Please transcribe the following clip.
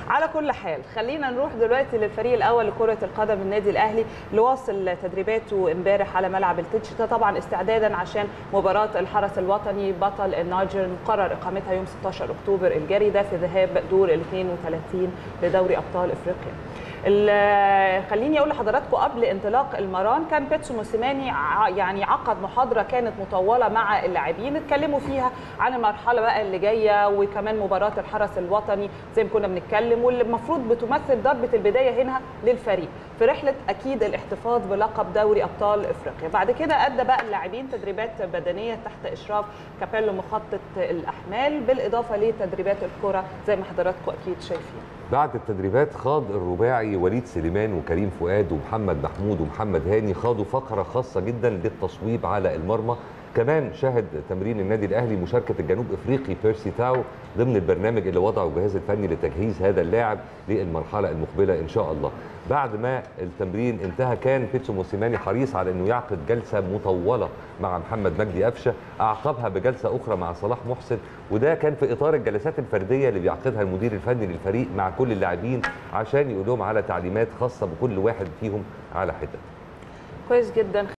على كل حال خلينا نروح دلوقتي للفريق الاول لكره القدم النادي الاهلي اللي واصل تدريباته امبارح على ملعب التتش ده طبعا استعدادا عشان مباراه الحرس الوطني بطل النيجر مقرر اقامتها يوم 16 اكتوبر الجاري ده في ذهاب دور ال 32 لدوري ابطال افريقيا خليني اقول لحضراتكم قبل انطلاق المران كان بيتسو موسيماني يعني عقد محاضره كانت مطوله مع اللاعبين اتكلموا فيها عن المرحله بقى اللي جايه وكمان مباراه الحرس الوطني زي ما كنا بنتكلم واللي المفروض بتمثل ضربه البدايه هنا للفريق في رحله اكيد الاحتفاظ بلقب دوري ابطال افريقيا بعد كده ادى بقى اللاعبين تدريبات بدنيه تحت اشراف كابيلو مخطط الاحمال بالاضافه لتدريبات الكره زي ما حضراتكم اكيد شايفين بعد التدريبات خاض الرباعي وليد سليمان وكريم فؤاد ومحمد محمود ومحمد هاني خاضوا فقره خاصه جدا للتصويب على المرمى كمان شهد تمرين النادي الاهلي مشاركه الجنوب افريقي بيرسي تاو ضمن البرنامج اللي وضعه الجهاز الفني لتجهيز هذا اللاعب للمرحله المقبله ان شاء الله. بعد ما التمرين انتهى كان بيتسو موسيماني حريص على انه يعقد جلسه مطوله مع محمد مجدي قفشه اعقبها بجلسه اخرى مع صلاح محسن وده كان في اطار الجلسات الفرديه اللي بيعقدها المدير الفني للفريق مع كل اللاعبين عشان يقول لهم على تعليمات خاصه بكل واحد فيهم على حده. كويس جدا